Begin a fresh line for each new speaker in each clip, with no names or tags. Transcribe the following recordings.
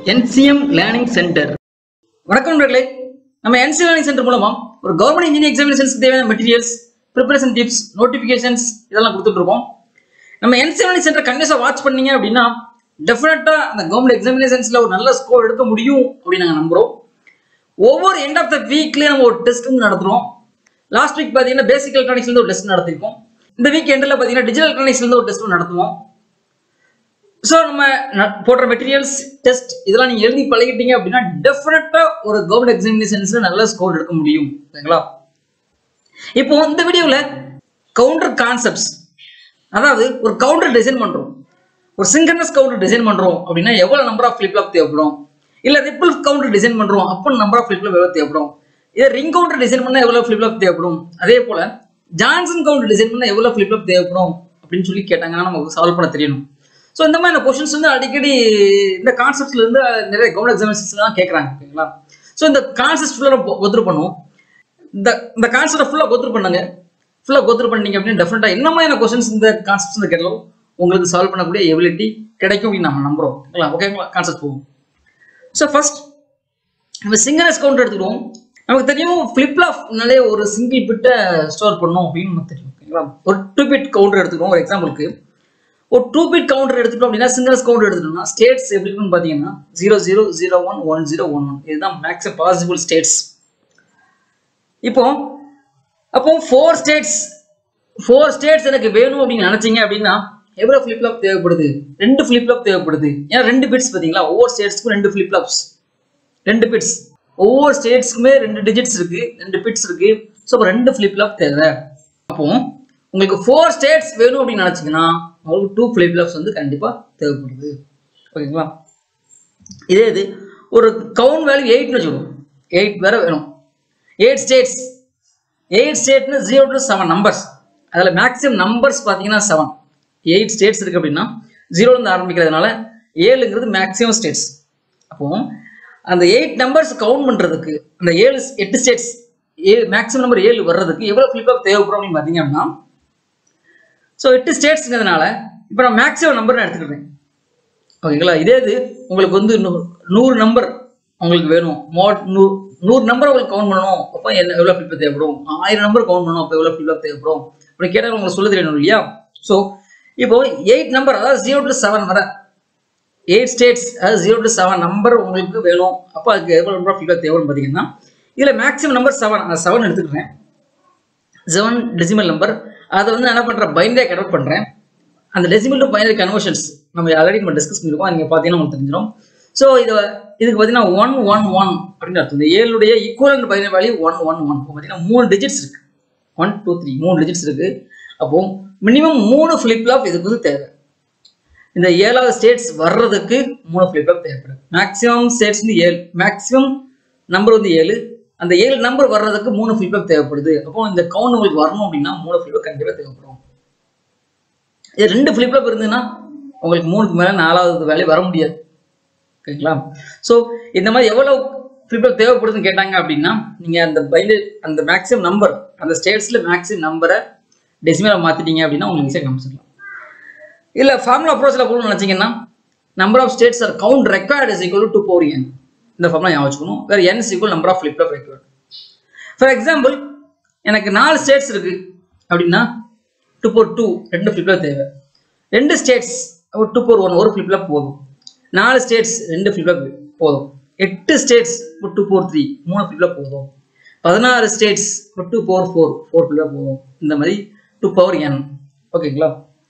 NCM learning centre வணக்கம் நண்பர்களே நம்ம என்சிஎம் லேர்னிங் சென்டர் மூலமா ஒரு கவர்மெண்ட் இன்ஜினியரிங் எக்ஸாமினேஷன்ஸ்க்கு தேவையான மெட்டீரியல்ஸ் ப்ரிப்பரேஷன் டிப்ஸ் நோட்டிஃபிகேஷன்ஸ் இதெல்லாம் கொடுத்துட்டு இருக்கோம் நம்ம என்சிஎம் லேர்னிங் சென்டர் கண்டிப்பாக வாட்ச் பண்ணீங்க அப்படின்னா டெஃபினட்டா அந்த கவர்மெண்ட் எக்ஸாமினேஷன்ஸ்ல ஒரு நல்ல ஸ்கோர் எடுக்க முடியும் அப்படின்னு நாங்கள் நம்புறோம் ஒவ்வொரு எண்ட் ஆஃப் த வீக்லயே நம்ம ஒரு டெஸ்ட் வந்து நடத்துறோம் லாஸ்ட் வீக் பார்த்தீங்கன்னா பேசிக் எலக்ட்ரானிக்ஸ்ல ஒரு டெஸ்ட் நடத்திருக்கோம் இந்த வீக் எண்டில் பார்த்தீங்கன்னா டிஜிட்டல் எலக்ட்ரானிக்ஸ்ல ஒரு டெஸ்ட் நடத்துவோம் ஸோ நம்ம ந- போடுற மெட்டீரியல்ஸ் டெஸ்ட் இதெல்லாம் நீங்க எழுதி பழகிட்டீங்க அப்படின்னா டெஃபினட்டா ஒரு கவர்மெண்ட் எக்ஸாமினேஷன்ஸ்ல நல்ல ஸ்கோர் எடுக்க முடியும் ஓகேங்களா இப்போ இந்த வீடியோவில் கவுண்டர் கான்செப்ட்ஸ் அதாவது ஒரு கவுண்டர் டிசைன் பண்றோம் ஒரு சிங்கர்னஸ் கவுண்டர் டிசைன் பண்றோம் அப்படின்னா எவ்வளவு நம்பர் ஆஃப் ஃபிளிப் ஃப்ளாப் தேவைப்படும் இல்ல ரிப்பிள் கவுண்டர் டிசைன் பண்றோம் அப்போ நம்பர் ஆஃப் ஃபிளிப் ஃப்ளாப் எவ்வளவு தேவைப்படும் இதே ரிங் கவுண்டர் டிசைன் பண்ணா எவ்வளவு ஃபிளிப் ஃப்ளாப் தேவைப்படும் அதே போல ஜான்சன் கவுண்டர் டிசைன் பண்ணா எவ்வளவு ஃபிளிப் ஃப்ளாப் தேவைப்படும் அப்படின்னு சொல்லி கேட்டாங்கன்னா நமக்கு சால்வ் பண்ண தெரியணும் ஸோ இந்த மாதிரி கொஷின்ஸ் வந்து அடிக்கடி இந்த கான்செப்ட்ல இருந்து நிறைய கவர்மெண்ட் எக்ஸாமினேஷன்ஸ்லாம் கேட்குறாங்க ஓகேங்களா ஸோ இந்த கான்செப்ட் ஃபுல்லாக ஒத்துரு பண்ணுவோம் இந்த இந்த கான்செப்டை ஃபுல்லாக கோத்ரு பண்ணுங்க ஃபுல்லாக கோத்ரு பண்ணீங்க அப்படின்னு டெஃபினட்டாக என்ன மாதிரியான கொஸ்டின்ஸ் இந்த கான்செப்ட்ஸ் இந்த கேட்டாலும் உங்களுக்கு சால்வ் பண்ணக்கூடிய எபிலிட்டி கிடைக்கும் அப்படின்னு நம்ம நம்புறோம் ஓகேங்களா ஓகேங்களா கான்செப்ட் போவோம் ஸோ ஃபர்ஸ்ட் நம்ம சிங்கரஸ் கவுண்டர் எடுத்துக்கிடுவோம் நமக்கு தெரியும் ஃப்ளிப்லாப்னாலே ஒரு சிங்கிள் பிட்டை ஸ்டோர் பண்ணோம் அப்படின்னு நமக்கு தெரியும் ஓகேங்களா ஒரு டூ பிட் கவுண்டர் எடுத்துக்கிறோம் ஒரு எக்ஸாம்பிளுக்கு ஒரு டூ பிட் கவுண்டர் எடுத்துட்டோம் அப்படின்னா சிங்கரஸ் கவுண்டர் எடுத்துட்டோம்னா ஸ்டேட்ஸ் எப்படி இருக்குன்னு பார்த்தீங்கன்னா zero zero zero one one zero one one இதுதான் மேக்ஸிமம் பாசிபிள் ஸ்டேட்ஸ் இப்போ அப்போ ஃபோர் ஸ்டேட்ஸ் ஃபோர் ஸ்டேட்ஸ் எனக்கு வேணும் அப்படின்னு நினைச்சீங்க அப்படின்னா எவ்வளவு ஃபிளிப் ஃப்ளாப் தேவைப்படுது ரெண்டு ஃபிளிப் ஃப்ளாப் தேவைப்படுது ஏன்னா ரெண்டு பிட்ஸ் பார்த்தீங்களா ஒவ்வொரு ஸ்டேட்ஸ்க்கும் ரெண்டு ஃபிளிப் ஃப்ளாப்ஸ் ரெண்டு பிட்ஸ் ஒவ்வொரு ஸ்டேட்ஸ்க்குமே ரெண்டு டிஜிட்ஸ் இருக்கு ரெண்டு பிட்ஸ் இருக்கு ஸோ அப்போ ரெண்டு ஃபிளிப் ஃப்ளாப் தேவை அப்போ உங்களுக்கு ஃபோர் ஸ்டேட்ஸ் வேணும் அப்படின்னு நினைச்சீங்கன்னா உங்களுக்கு டூ ஃபிளிப் ஃப்ளாப்ஸ் வந்து கண்டிப்பாக தேவைப்படுது ஓகேங்களா இதே இது ஒரு கவுண்ட் வேல்யூ எயிட்னு வச்சுக்கணும் எயிட் வேற வேணும் எயிட் ஸ்டேட்ஸ் எயிட் ஸ்டேட்னு ஜீரோ டு செவன் நம்பர்ஸ் அதில் மேக்ஸிமம் நம்பர்ஸ் பார்த்தீங்கன்னா செவன் எயிட் ஸ்டேட்ஸ் இருக்கு அப்படின்னா ஜீரோலேருந்து ஆரம்பிக்கிறதுனால ஏழுங்கிறது மேக்ஸிமம் ஸ்டேட்ஸ் அப்போ அந்த எயிட் நம்பர்ஸ் கவுண்ட் பண்ணுறதுக்கு அந்த ஏழு எட்டு ஸ்டேட்ஸ் ஏழு மேக்ஸிமம் நம்பர் ஏழு வர்றதுக்கு எவ்வளோ ஃபிளிப்லாப் தேவைப்படும் அப்படின்னு பார்த்தீங்க அப்படின்னா ஸோ எட்டு ஸ்டேட்ஸ்ங்கிறதுனால இப்போ நான் மேக்ஸிமம் நம்பர் நான் எடுத்துக்கிறேன் ஓகேங்களா இதே இது உங்களுக்கு வந்து நூ- நூறு நம்பர் உங்களுக்கு வேணும் மோ நூறு நூறு நம்பர் உங்களுக்கு கவுண்ட் பண்ணணும் அப்போ என்ன எவ்வளோ ஃபிளிப் தேவைப்படும் ஆயிரம் நம்பர் கவுண்ட் பண்ணணும் அப்போ எவ்வளோ ஃபிளிப் தேவைப்படும் அப்படி கேட்டால் உங்களுக்கு சொல்ல தெரியணும் இல்லையா ஸோ இப்போ எயிட் நம்பர் அதாவது ஜீரோ டு செவன் வர எயிட் ஸ்டேட்ஸ் அதாவது ஜீரோ டு செவன் நம்பர் உங்களுக்கு வேணும் அப்போ அதுக்கு எவ்வளோ நம்பர் ஃபிளிப் தேவைன்னு பார்த்தீங்கன்னா இதில் மேக்ஸிமம் நம்பர் செவன் அந்த செவன் எடுத்துக்கிறேன் செவன் டெசிமல் நம்பர் அதை வந்து நான் என்ன பண்ணுறேன் பைண்டே கன்வெர்ட் பண்ணுறேன் அந்த டெசிமல் டு பைனரி கன்வர்ஷன்ஸ் நம்ம ஆல்ரெடி நம்ம டிஸ்கஸ் பண்ணிருக்கோம் நீங்கள் பார்த்தீங்கன்னா உங்களுக்கு தெரிஞ்சிடும் ஸோ இது இதுக்கு பார்த்தீங்கன்னா ஒன் ஒன் ஒன் அப்படின்னு அர்த்தம் இந்த ஏழுடைய equal binary value one one one இப்போ பார்த்தீங்கன்னா மூணு டிஜிட்ஸ் இருக்கு ஒன் டூ த்ரீ மூணு டிஜிட்ஸ் இருக்கு அப்போ மினிமம் மூணு ஃபிளிப் ஃப்ளாப் இதுக்கு வந்து தேவை இந்த ஏழாவது ஸ்டேட்ஸ் வர்றதுக்கு மூணு ஃபிளிப் ஃப்ளாப் தேவைப்படுது மேக்ஸிமம் ஸ்டேட்ஸ் வந்து ஏழு மேக்ஸிமம் நம்பர் வந்து ஏழு அந்த ஏழு நம்பர் வர்றதுக்கு மூணு ஃபிளிப் ஃப்ளாப் தேவைப்படுது அப்போ இந்த கவுண்ட் உங்களுக்கு வரணும் அப்படின்னா மூணு ஃபிளிப் ஃப்ளாப் கண்டிப்பாக தேவைப்படும் இது ரெண்டு ஃபிளிப் ஃப்ளாப் இருந்ததுன்னா உங்களுக்கு மூணுக்கு மேலே நாலாவது வேலையை வர முடியாது ஓகேங்களா ஸோ இந்த மாதிரி எவ்வளோ ஃபிளிப் ஃப்ளாப் தேவைப்படுதுன்னு கேட்டாங்க அப்படின்னா நீங்கள் அந்த பைண்டு அந்த மேக்ஸிமம் நம்பர் அந்த ஸ்டேட்ஸில் மேக்ஸிமம் நம்பரை டெசிமலை மாற்றிட்டீங்க அப்படின்னா உங்களுக்கு ஈஸியாக காமிச்சிடலாம் இல்லை ஃபார்முலா அப்ரோச்சில் போகணும்னு நினச்சிங்கன்னா number of states or count required is equal to four n இந்த ஃபார்முலா ஞாபகம் வச்சுக்கணும் வேறு n equal number of flip flop required for example எனக்கு நாலு ஸ்டேட்ஸ் இருக்கு அப்படின்னா டூ ஃபோர் டூ ரெண்டு ஃபிளிப்லாப் தேவை ரெண்டு ஸ்டேட்ஸ் ஒரு டூ ஃபோர் ஒன் ஒரு ஃபிளிப்லாப் போதும் நாலு ஸ்டேட்ஸ் ரெண்டு ஃபிளிப்லாப் போதும் எட்டு ஸ்டேட்ஸ் ஒரு டூ ஃபோர் த்ரீ மூணு ஃபிளிப்லாப் போதும் பதினாறு ஸ்டேட்ஸ் ஒரு two four four four flip-flop போதும் இந்த மாதிரி டூ பவர் என் ஓகேங்களா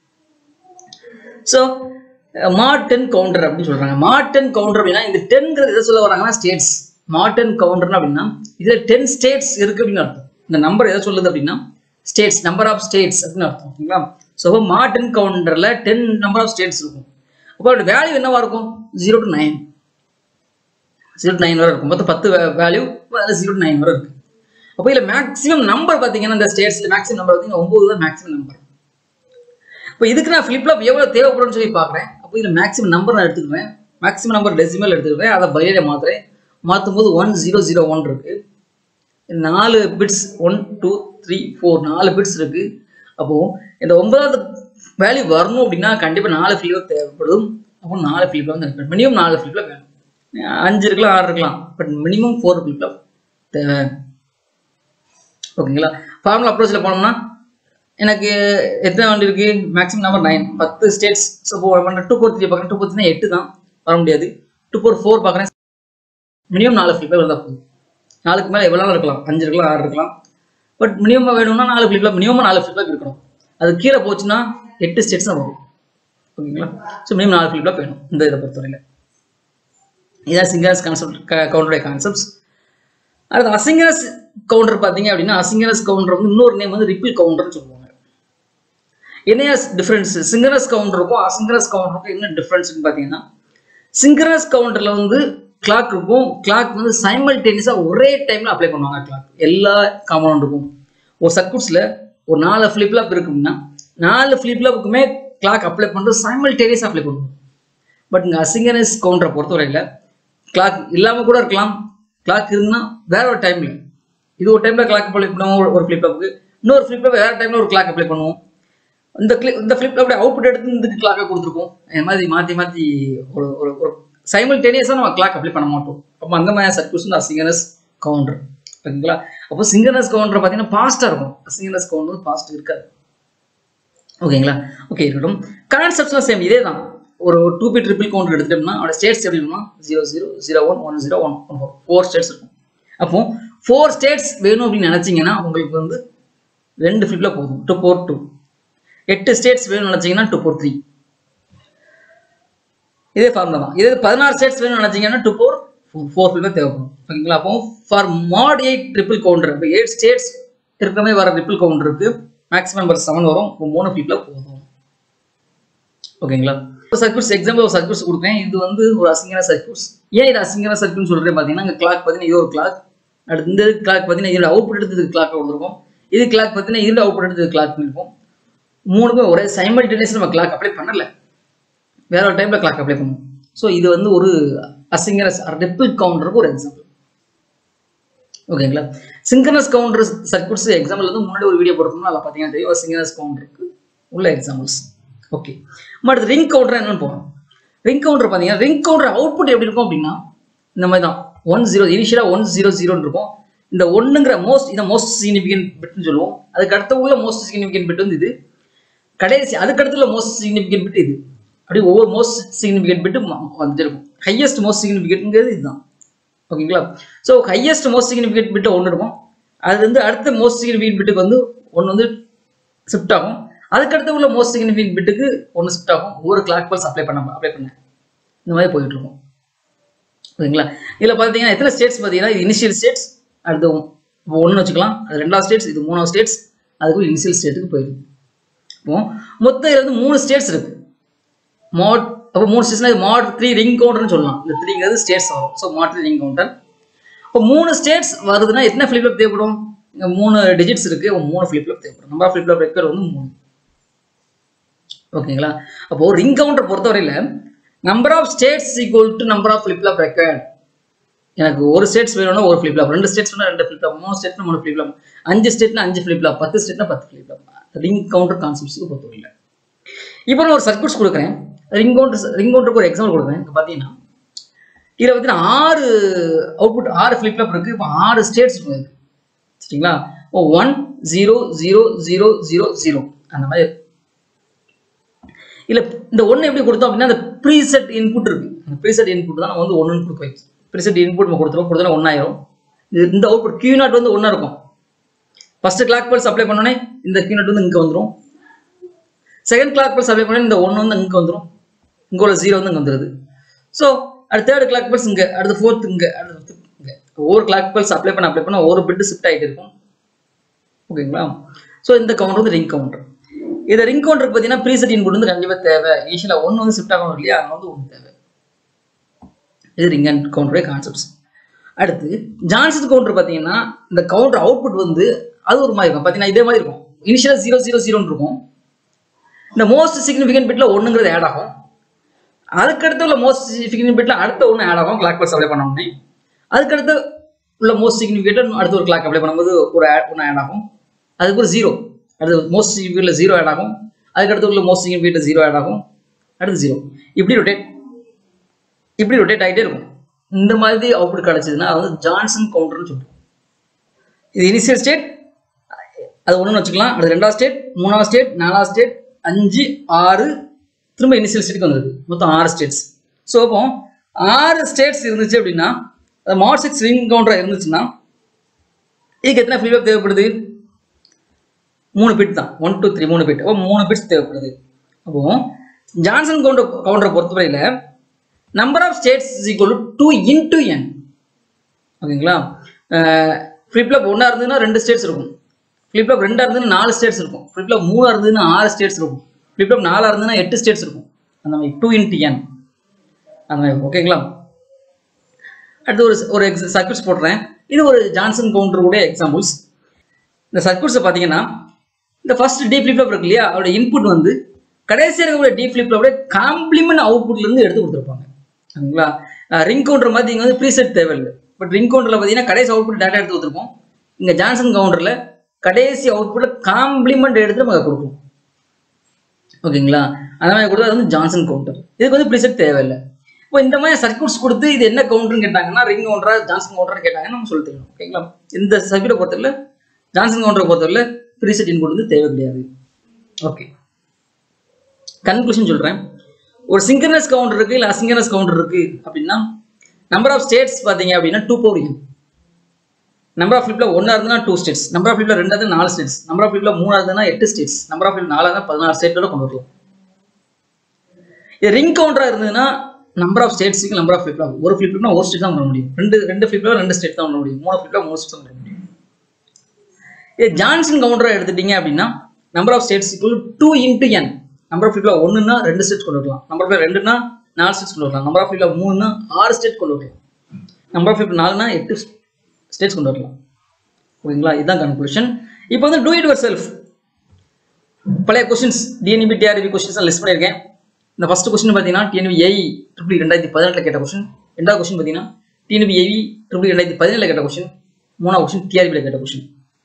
ஸோ மார்டன் கவுண்டர் அப்படின்னு சொல்றாங்க மார்டன் கவுண்டர் அப்படின்னா இந்த டென்ங்கிறது எதை சொல்ல வராங்கன்னா ஸ்டேட்ஸ் மார்டன் கவுண்டர் அப்படின்னா இதுல டென் ஸ்டேட்ஸ் இருக்கு அப்படின்னு அர்த்தம் இந்த நம்பர் எதை சொல்லுது அப்படின்னா ஸ்டேட்ஸ் நம்பர் ஆஃப் ஸ்டேட்ஸ் அப்படின்னு அர்த்தம் ஓகேங்களா ஸோ மார்டன் கவுண்டர்ல டென் நம்பர் ஆஃப் ஸ்டேட்ஸ் இருக்கும் அப்போ அதோட வேல்யூ என்னவா இருக்கும் zero to nine zero to nine வரை இருக்கும் மொத்தம் பத்து வேல்யூ ஜீரோ டு நைன் வரை இருக்கு அப்போ இதில் மேக்ஸிமம் நம்பர் பார்த்தீங்கன்னா இந்த ஸ்டேட்ஸ்ல மேக்ஸிமம் நம்பர் பார்த்தீங்கன்னா ஒன்பது தான் மேக்ஸிமம் நம்பர் இப்போ இதுக்கு நான் ஃபிளிப் ஃப்ளாப் எவ்வளோ தேவைப்படும்னு சொல்லி பார்க்குறேன் அப்போ இதில் மேக்ஸிமம் நம்பர் நான் எடுத்துக்கிறேன் மேக்ஸிமம் நம்பர் டெசிமல் எடுத்துக்கிறேன் அதை பைனரி மாத்துறேன் மாற்றும் போது ஒன் ஜீரோ ஜீரோ ஒன் இருக்கு நாலு bits one two three four நாலு பிட்ஸ் இருக்கு அப்போ இந்த ஒன்பதாவது வேல்யூ வரணும் அப்படின்னா கண்டிப்பாக நாலு ஃபிளிப் தேவைப்படும் அப்போ நாலு ஃபிளிப் வந்து மினிமம் நாலு ஃபிளிப்ல வேணும் அஞ்சு இருக்கலாம் ஆறு இருக்கலாம் but minimum four flip flop தேவை ஓகேங்களா ஃபார்முலா அப்ரோச்சில் போனோம்னா எனக்கு எத்தனை வண்டி இருக்கு மேக்ஸிமம் நம்பர் நைன் பத்து ஸ்டேட்ஸ் ஸோ இப்போ டூ ஃபோர் த்ரீ பார்க்குறேன் டூ ஃபோர் த்ரீ எட்டு தான் வர முடியாது டூ ஃபோர் ஃபோர் பார்க்குறேன் மினிமம் நாலு ஃபிளிப் இருந்தால் போதும் நாலுக்கு மேலே எவ்வளோ நாள் இருக்கலாம் அஞ்சு இருக்கலாம் ஆறு இருக்கலாம் பட் மினிமம் வேணும்னா நாலு ஃபிளிப் மினிமம் நாலு ஃபிளிப் இருக்கணும் அது கீழே போச்சுன்னா எட்டு ஸ்டேட்ஸ் தான் வரும் ஓகேங்களா ஸோ மினிமம் நாலு ஃபிளிப் வேணும் இந்த இதை பொறுத்தவரையில் இதான் சிங்கரஸ் கான்செப்ட் கவுண்டருடைய கான்செப்ட்ஸ் அடுத்து அசிங்கரஸ் கவுண்டர் பார்த்தீங்க அப்படின்னா அசிங்கரஸ் கவுண்டர் வந்து இன்னொரு நேம் வந்து ரிப்பிள் கவுண்டர்னு சொல்லுவாங்க என்னையா டிஃப்ரென்ஸ் சிங்கரஸ் கவுண்டருக்கும் அசிங்கரஸ் கவுண்டருக்கும் என்ன டிஃப்ரென்ஸ்னு பார்த்தீங்கன்னா சிங்கரஸ் கவுண்டரில் வந்து கிளாக் இருக்கும் கிளாக் வந்து சைமல்டேனியஸாக ஒரே டைமில் அப்ளை பண்ணுவாங்க கிளாக் எல்லா காம்பவுண்டுக்கும் ஒரு சர்க்யூட்ஸில் ஒரு நாலு ஃப்ளிப்லாப் இருக்குன்னா நாலு ஃப்ளிப்லாப்புக்குமே கிளாக் அப்ளை பண்ணுறது சைமல்டேனியஸாக அப்ளை பண்ணுவோம் பட் இங்கே அசிங்கரஸ் கவுண்டரை பொறுத்தவரையில் கிளாக் இல்லாமல் கூட இருக்கலாம் கிளாக் இருந்தால் வேற ஒரு டைமில் இது ஒரு டைமில் கிளாக் அப்ளை பண்ணுவோம் ஒரு- ஒரு ஃப்ளிப்லாப்புக்கு இன்னொரு ஃப்ளிப்லாப் வேற டைமில் ஒரு கிளாக் அப்ளை பண்ணுவோம் இந்த கிளிப் இந்த ஃப்ளிப்லாப் அவுட்புட் எடுத்து இந்த கிளாக்கை கொடுத்துருப்போம் இந்த மாதிரி மாற்றி மாற்றி ஒரு ஒரு ஒரு சைமல்டேனியஸாக நம்ம கிளாக் அப்ளை பண்ண மாட்டோம் அப்போ அந்த மாதிரி சர்க்யூஸ் வந்து அசிங்கனஸ் கவுண்டர் ஓகேங்களா அப்போ சிங்கனஸ் கவுண்டர் பார்த்தீங்கன்னா ஃபாஸ்ட்டாக இருக்கும் சிங்கனஸ் கவுண்டர் ஃபாஸ்ட் இருக்காது ஓகேங்களா ஓகே இருக்கட்டும் கான்செப்ட்ஸ்லாம் சேம் இதே தான் ஒரு டூ பி ட்ரிபிள் கவுண்டர் எடுத்துட்டோம்னா அதோட ஸ்டேட்ஸ் எப்படி இருக்கும்னா zero zero zero one one zero one one four four states இருக்கும் அப்போ ஃபோர் ஸ்டேட்ஸ் வேணும் அப்படின்னு நினச்சிங்கன்னா உங்களுக்கு வந்து ரெண்டு ஃபிளிப்பில் போதும் டூ ஃபோர் டூ எட்டு ஸ்டேட்ஸ் வேணும்னு நினச்சிங்கன்னா டூ ஃபோர் த்ரீ இதே ஃபார்முலா தான் இதே பதினாறு ஸ்டேட்ஸ் வேணும்னு நினச்சிங்கன்னா டூ ஃபோர் ஃபோர் ஃபிளிப்பாக தேவைப்படும் ஓகேங்களா அப்போ for mod eight triple counter இப்போ எயிட் ஸ்டேட்ஸ் இருக்கிறமே வர ட்ரிபிள் கவுண்டருக்கு மேக்ஸிமம் நம்பர் செவன் வரும் இப்போ மூணு ஃபிளிப்பில் போதும் ஓகேங்களா சர்க்யூட்ஸ் எக்ஸாம்பிள் ஒரு சர்க்யூட்ஸ் கொடுக்குறேன் இது வந்து ஒரு அசிங்கன சர்க்யூட்ஸ் ஏன் இது அசிங்கன சர்க்யூட்னு சொல்றேன் பார்த்தீங்கன்னா இங்கே கிளாக் பார்த்தீங்கன்னா இது ஒரு கிளாக் அடுத்து இந்த கிளாக் பார்த்தீங்கன்னா இதோட அவுட்புட் எடுத்து கிளாக் கொடுத்துருக்கோம் இது கிளாக் பார்த்தீங்கன்னா இதோட அவுட்புட் எடுத்து கிளாக் பண்ணிருப்போம் மூணுமே ஒரே சைமல்டேனியஸ் நம்ம கிளாக் அப்ளை பண்ணல வேற ஒரு டைம்ல கிளாக் அப்ளை பண்ணுவோம் ஸோ இது வந்து ஒரு அசிங்கனஸ் ரிப்பிள் கவுண்டருக்கு ஒரு எக்ஸாம்பிள் ஓகேங்களா சிங்கனஸ் கவுண்டர் சர்க்யூட்ஸ் எக்ஸாம்பிள் வந்து முன்னாடி ஒரு வீடியோ போட்டிருந்தோம் அதில் பார்த்தீங்கன்னா தெரியும் சிங்கனஸ் கவுண்டருக்கு உள்ள எக்ஸாம்பிள்ஸ் ஓகே அடுத்து ரிங் கவுண்டர் என்னன்னு போகணும் ரிங் கவுண்டர் பார்த்தீங்கன்னா ரிங் கவுண்டர் அவுட்புட் எப்படி இருக்கும் அப்படின்னா இந்த மாதிரி தான் ஒன் ஜீரோ இனிஷியலாக ஒன் ஜீரோ ஜீரோன்னு இருக்கும் இந்த ஒன்றுங்கிற மோஸ்ட் இதை மோஸ்ட் சிக்னிஃபிகன்ட் பிட்னு சொல்லுவோம் அதுக்கு அடுத்த உள்ள மோஸ்ட் சிக்னிஃபிகன்ட் பிட் வந்து இது கடைசி அதுக்கு அடுத்துள்ள மோஸ்ட் சிக்னிஃபிகன்ட் பிட் இது அப்படி ஒவ்வொரு மோஸ்ட் சிக்னிஃபிகன்ட் பிட்டு வந்துட்டு இருக்கும் ஹையஸ்ட் மோஸ்ட் சிக்னிஃபிகன்ட்ங்கிறது இதுதான் ஓகேங்களா so highest most significant bit ஒன்று இருக்கும் அது வந்து அடுத்த மோஸ்ட் சிக்னிஃபிகன்ட் பிட்டுக்கு வந்து ஒன்று வந்து ஷிஃப்ட் ஆகும் அதுக்கடுத்து உள்ள மோஸ்ட் சிக்னிஃபிகன்ட் பிட்டுக்கு ஒன்று ஷிஃப்ட் ஆகும் ஒவ்வொரு கிளாக் பல்ஸ் அப்ளை பண்ண அப்ளை பண்ண இந்த மாதிரி போயிட்டு இருக்கும் ஓகேங்களா இதில் பார்த்தீங்கன்னா எத்தனை ஸ்டேட்ஸ் பார்த்தீங்கன்னா இது இனிஷியல் ஸ்டேட்ஸ் அடுத்து ஒன்று வச்சுக்கலாம் அது ரெண்டாவது ஸ்டேட்ஸ் இது மூணாவது ஸ்டேட்ஸ் அதுக்கு இனிஷியல் ஸ்டேட்டுக்கு போயிடுது இப்போ மொத்தம் இதில் வந்து மூணு ஸ்டேட்ஸ் இருக்கு மாட் அப்போ மூணு ஸ்டேட்ஸ்னா மாட் த்ரீ ரிங் கவுண்டர்னு சொல்லலாம் இந்த த்ரீங்கிறது ஸ்டேட்ஸ் வரும் so mod three ring counter இப்போ மூணு ஸ்டேட்ஸ் வருதுன்னா எத்தனை ஃபிளிப் ஃப்ளாப் தேவைப்படும் இங்கே மூணு டிஜிட்ஸ் இருக்கு அப்போ மூணு ஃபிளிப் ஃப்ளாப் தேவைப்படும் number of flip flop required வந்து மூணு ஓகேங்களா அப்போ ரிங் கவுண்டர் பொறுத்தவரையில number of states equal to number of flip flop required எனக்கு ஒரு ஸ்டேட்ஸ் வேணும்னா ஒரு ஃபிளிப் ஃப்ளாப் ரெண்டு ஸ்டேட்ஸ் வேணா ரெண்டு ஃபிளிப் ஃப்ளாப் மூணு ஸ்டேட்னா மூணு ஃபிளிப் ஃப்ளாப் அஞ்சு ஸ்டேட்னா அஞ்சு ஃபிளிப் ஃப்ளாப் பத்து ஸ்டேட்னா பத்து ஃபிளிப் ஃப்ளாப் ரிங் கவுண்டர் கான்செப்ட்ஸ்க்கு பொறுத்தவரையில இப்போ நான் ஒரு சர்க்யூட்ஸ் கொடுக்குறேன் ரிங் கவுண்டர் ரிங் கவுண்டருக்கு ஒரு எக்ஸாம்பிள் கொடுக்குறேன் இப்போ பார்த்தீங்கன்னா இதில் பார்த்தீங்கன்னா ஆறு அவுட்புட் ஆறு ஃபிளிப் ஃப்ளாப் இருக்கு இப்போ ஆறு ஸ்டேட்ஸ் இருக்கு சரிங்களா oh one zero zero zero zero zero அந்த மாதிரி இருக்கு. இல்ல இந்த ஒன்று எப்படி கொடுத்தோம் அப்படின்னா அந்த ப்ரீசெட் இன்புட் இருக்கு அந்த ப்ரீசெட் இன்புட் தான் நம்ம வந்து ஒன்றுன்னு கொடுக்க வைக்கும் ப்ரீசெட் இன்புட் நம்ம கொடுத்துருவோம் கொடுத்தா ஒன்றாயிரும் இது இந்த அவுட்புட் கியூ நாட் வந்து ஒன்றா இருக்கும் ஃபர்ஸ்ட் கிளாக் பல்ஸ் அப்ளை பண்ணோடனே இந்த கியூ நாட் வந்து இங்கே வந்துடும் செகண்ட் கிளாக் பல்ஸ் அப்ளை பண்ணோடனே இந்த ஒன்று வந்து இங்கே வந்துடும் இங்கே உள்ள ஜீரோ வந்து இங்கே வந்துடுது ஸோ அடுத்த தேர்ட் கிளாக் பல்ஸ் இங்கே அடுத்த ஃபோர்த் இங்கே அடுத்த இங்கே ஒவ்வொரு கிளாக் பல்ஸ் அப்ளை பண்ண அப்ளை பண்ண ஒரு பிட்டு ஷிஃப்ட் ஆகிட்டு இருக்கும் ஓகேங்களா ஸோ இந்த கவுண்டர் வந்து ரிங் கவுண்டர் இதை ரிங் கவுண்டருக்கு பார்த்தீங்கன்னா ப்ரீசெட் இன்புட் வந்து கண்டிப்பாக தேவை ஈஷியில் ஒன்று வந்து ஷிஃப்ட் ஆகணும் இல்லையா அங்கே வந்து ஒன்று தேவை இது ரிங் அண்ட் கவுண்டருடைய கான்செப்ட்ஸ் அடுத்து ஜான்சன் கவுண்டர் பார்த்தீங்கன்னா இந்த கவுண்டர் அவுட்புட் வந்து அது ஒரு மாதிரி இருக்கும் பார்த்தீங்கன்னா இதே மாதிரி இருக்கும் இனிஷியலாக ஜீரோ ஜீரோ ஜீரோன்னு இருக்கும் இந்த மோஸ்ட் சிக்னிஃபிகன்ட் பிட்ல ஒன்றுங்கிறது ஆட் ஆகும் அதுக்கடுத்து உள்ள மோஸ்ட் சிக்னிஃபிகன்ட் பிட்ல அடுத்த ஒன்று ஆட் ஆகும் கிளாக் பல்ஸ் அப்ளை பண்ண உடனே அதுக்கடுத்து உள்ள மோஸ்ட் சிக்னிஃபிகன்ட் அடுத்த ஒரு கிளாக் அப்ளை பண்ணும்போது ஒரு ஆட் ஒன்று ஆட் ஆகும் அதுக்கு ஒரு ஜீரோ அடுத்து மோஸ்ட் சிக்னிஃபிகன்ட்ல ஜீரோ ஆட் ஆகும் அதுக்கடுத்து உள்ள மோஸ்ட் சிக்னிஃபிகன்ட்ல ஜீரோ ஆட் ஆகும் அடுத்து ஜீரோ இப்படி ரொட்டேட் இப்படி ரொட்டேட் ஆகிட்டே இருக்கும் இந்த மாதிரி அவுட்புட் கிடைச்சதுன்னா அது வந்து ஜான்சன் கவுண்டர்னு சொல்லுவோம் இது இனிஷியல் ஸ்டேட் அது ஒன்றுன்னு வச்சுக்கலாம் அது ரெண்டாவது ஸ்டேட் மூணாவது ஸ்டேட் நாலாவது ஸ்டேட் அஞ்சு ஆறு திரும்ப இனிஷியல் ஸ்டேட்டுக்கு வந்தது மொத்தம் ஆறு ஸ்டேட்ஸ் ஸோ அப்போ ஆறு ஸ்டேட்ஸ் இருந்துச்சு அப்படின்னா அது மாட் சிக்ஸ் ரிங் கவுண்டர் இருந்துச்சுன்னா இதுக்கு எத்தனை ஃபிளிப் தேவைப்படுது மூணு பிட் தான் ஒன் டூ த்ரீ மூணு பிட் அப்போ மூணு பிட்ஸ் தேவைப்படுது அப்போ ஜான்சன் கவுண்டர் கவுண்டரை பொறுத்தவரையில் number of states is equal two into n ஓகேங்களா ஃப்ளிப்லாப் ஒன்றா இருந்ததுன்னா ரெண்டு ஸ்டேட்ஸ் இருக்கும் ஃப்ளிப்லாப் ரெண்டாக இருந்ததுன்னா நாலு ஸ்டேட்ஸ் இருக்கும் ஃப்ளிப்லாப் மூணாக இருந்ததுன்னா ஆறு ஸ்டேட்ஸ் இருக்கும் ஃப்ளிப்லாப் நாலாக இருந்ததுன்னா எட்டு ஸ்டேட்ஸ் இருக்கும் அந்த மாதிரி டூ இன்ட்டு என் அந்த மாதிரி ஓகேங்களா அடுத்து ஒரு ஒரு எக்ஸ் சர்க்கியூட்ஸ் போடுறேன் இது ஒரு ஜான்சன் கவுண்டருடைய எக்ஸாம்பிள்ஸ் இந்த சர்க்கியூட்ஸை பார்த்தீங்கன்னா இந்த ஃபர்ஸ்ட் டி ஃபிளிப்லாப் இருக்கு இல்லையா அவருடைய இன்புட் வந்து கடைசியாக இருக்கக்கூடிய டி ஃபிளிப்லாப்போட காம்ப்ளிமெண்ட் அவுட்புட்லேருந்து எடுத்து கொடுத்துருப்பாங்க சரிங்களா ரிங் கவுண்டர் மாதிரி இங்கே வந்து ப்ரீசெட் தேவையில்லை பட் ரிங் கவுண்டரில் பார்த்தீங்கன்னா கடைசி அவுட்புட் டேட்டா எடுத்து கொடுத்துருப்போம் இங்கே ஜான்சன் கவுண்டரில் கடைசி அவுட்புட்டில் காம்ப்ளிமெண்ட் எடுத்து நம்ம கொடுப்போம் ஓகேங்களா அந்த மாதிரி கொடுத்தா அது வந்து ஜான்சன் கவுண்டர் இதுக்கு வந்து ப்ரீசெட் தேவையில்லை இப்போ இந்த மாதிரி சர்க்கியூட்ஸ் கொடுத்து இது என்ன கவுண்டர்னு கேட்டாங்கன்னா ரிங் கவுண்டரா ஜான்சன் கவுண்டர்னு கேட்டாங்கன்னா நம்ம சொல்லி தெரியும் ஓகேங்களா இந்த சர்க்கியூட்டை பொறுத்தவரை ஜான்சன் கவுண்டரை பொறுத்தவரை ப்ரீசெட் இன்புட் வந்து தேவை கிடையாது ஓகே கன்க்ளூஷன் சொல்கிறேன் ஒரு சிங்கனஸ் கவுண்டர் இருக்கு இல்லை அசிங்கனஸ் கவுண்டர் இருக்கு அப்படின்னா நம்பர் ஆஃப் ஸ்டேட்ஸ் பார்த்தீங்க அப்படின்னா two power n number of ஃபிளிப்ல ஒன்றா இருந்ததுன்னா டூ ஸ்டேட்ஸ் நம்பர் ஆஃப் ஃபிளிப்ல ரெண்டு நாலு ஸ்டேட்ஸ் நம்பர் ஆஃப் ஃபிளிப்ல மூணா இருந்ததுன்னா எட்டு ஸ்டேட்ஸ் நம்பர் ஆஃப் ஃபிளிப் நாலா இருந்தால் பதினாறு ஸ்டேட்டோட கொண்டு வரலாம் இது ரிங் கவுண்டரா இருந்ததுன்னா நம்பர் ஆஃப் ஸ்டேட்ஸுக்கு நம்பர் ஆஃப் ஃபிளிப்ல ஒரு ஃபிளிப்னா ஒரு ஸ்டேட் தான் பண்ண முடியும் ரெண்டு ரெண்டு ஃபிளிப்ல ரெண்டு ஸ்டேட் தான் பண்ண முடியும் மூணு ஃபிளிப்ல மூணு ஸ்டேட் தான் பண்ண முடியும் இது ஜான்சன் கவுண்டரா எடுத்துட்டீங்க அப்படின்னா number of states equal two into n number of ஃபிளிப்ல ஒன்றுனா ரெண்டு ஸ்டேட் கொண்டு வரலாம் நம்பர் ஆஃப் ரெண்டுனா நாலு ஸ்டேட்ஸ் கொண்டு வரலாம் நம்பர் ஆஃப் ஃபிளிப்ல மூணுனா ஆறு ஸ்டேட் கொண்டு வரலாம் நம்பர் ஆஃப் ஃபிளிப் நாலுனா எட்டு ஸ்டேட்ஸ் கொண்டு வரலாம் ஓகேங்களா இதுதான் கன்க்ளூஷன் இப்போ வந்து டூ இட் யுவர் செல்ஃப் பழைய questions TNP TRB questions list பண்ணியிருக்கேன் இந்த ஃபர்ஸ்ட் கொஸ்டின் பார்த்தீங்கன்னா டிஎன்பி ஏஇ ட்ரிபிள் ரெண்டாயிரத்தி பதினெட்டில் கேட்ட கொஸ்டின் ரெண்டாவது கொஸ்டின் பார்த்தீங்கன்னா டிஎன்பி ஏஇ ட்ரிபிள் ரெண்டாயிரத்தி பதினேழில் கேட்ட கொஸ்டின் மூணாவது கொஸ்டின் டிஆர்பியில் கேட்ட கொஸ்டின்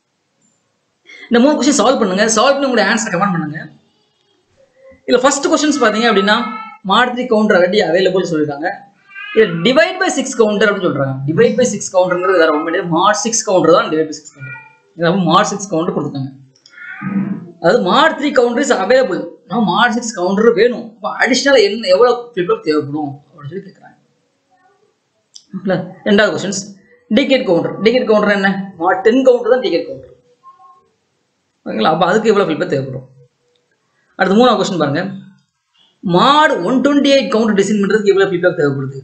இந்த மூணு கொஸ்டின் சால்வ் பண்ணுங்க சால்வ் பண்ணி உங்களுடைய ஆன்சர் கமெண்ட் பண்ணுங்க இதில் ஃபர்ஸ்ட் கொஸ்டின்ஸ் பார்த்தீங்க அப்படின்னா மார்த்ரி கவுண்டர் ஆல்ரெடி அவைலபிள் சொல்லியிருக்காங்க இது டிவைட் பை சிக்ஸ் கவுண்டர் அப்படின்னு சொல்றாங்க டிவைட் பை சிக்ஸ் கவுண்டர்ங்கிறது வேற ஒன்றும் கிடையாது மார்க் சிக்ஸ் கவுண்டர் தான் டிவைட் பை சிக்ஸ் கவுண்டர் இதாவது மார்க் சிக்ஸ் கவுண்டர் கொடுத்துருக்காங்க அதாவது mark three counter is available நம்ம மார்க் சிக்ஸ் கவுண்டர் வேணும் அப்போ அடிஷ்னல் என்ன எவ்வளோ ஃபிளிப்லாப் தேவைப்படும் அப்படின்னு சொல்லி கேட்குறாங்க ரெண்டாவது questions ticket counter ticket counter என்ன மார்க் டென் கவுண்டர் தான் டிக்கெட் கவுண்டர் ஓகேங்களா அப்போ அதுக்கு எவ்வளோ ஃபிளிப்லாப் தேவைப்படும் அடுத்து மூணாவது கொஸ்டின் பாருங்க mod one twenty eight counter design பண்ணுறதுக்கு எவ்வளோ ஃபிளிப்லாப் தேவைப்படுது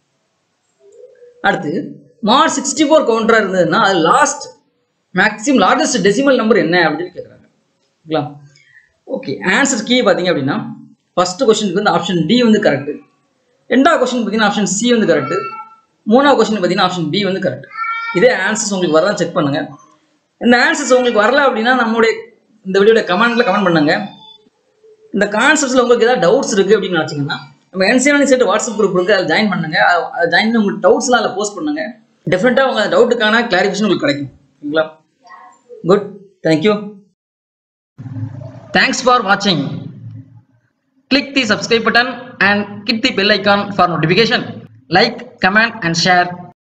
அடுத்து மார்க் சிக்ஸ்டி ஃபோர் கவுண்டராக இருந்ததுன்னா அது last maximum largest decimal number என்ன அப்படின்னு கேட்குறாங்க ஓகேங்களா ஓகே ஆன்சர் கீ பார்த்தீங்க அப்படின்னா ஃபர்ஸ்ட் கொஸ்டினுக்கு வந்து ஆப்ஷன் டி வந்து கரெக்ட் ரெண்டாவது கொஸ்டின் பார்த்தீங்கன்னா ஆப்ஷன் சி வந்து கரெக்ட் மூணாவது கொஸ்டின் பார்த்தீங்கன்னா ஆப்ஷன் பி வந்து கரெக்ட் இதே ஆன்சர்ஸ் உங்களுக்கு வரதான் செக் பண்ணுங்க இந்த ஆன்சர்ஸ் உங்களுக்கு வரல அப்படின்னா நம்மளுடைய இந்த வீடியோட கமெண்ட்ல கமெண்ட் பண்ணுங்க இந்த கான்செப்ட்ஸில் உங்களுக்கு ஏதாவது டவுட்ஸ் இருக்குது அப்படின்னு நினச்சிங்கன்னா நம்ம என்சிஎன்சி செட் வாட்ஸ்அப் குரூப் இருக்குது அதில் ஜாயின் பண்ணுங்க அதை ஜாயின் பண்ணி உங்களுக்கு டவுட்ஸ்லாம் அதில் போஸ்ட் பண்ணுங்க டெஃபினட்டாக உங்கள் டவுட்டுக்கான கிளாரிஃபிகேஷன் உங்களுக்கு கிடைக்கும் ஓகேங்களா குட் தேங்க்யூ தேங்க்ஸ் ஃபார் வாட்சிங் click the subscribe button and click the bell icon for notification like comment and share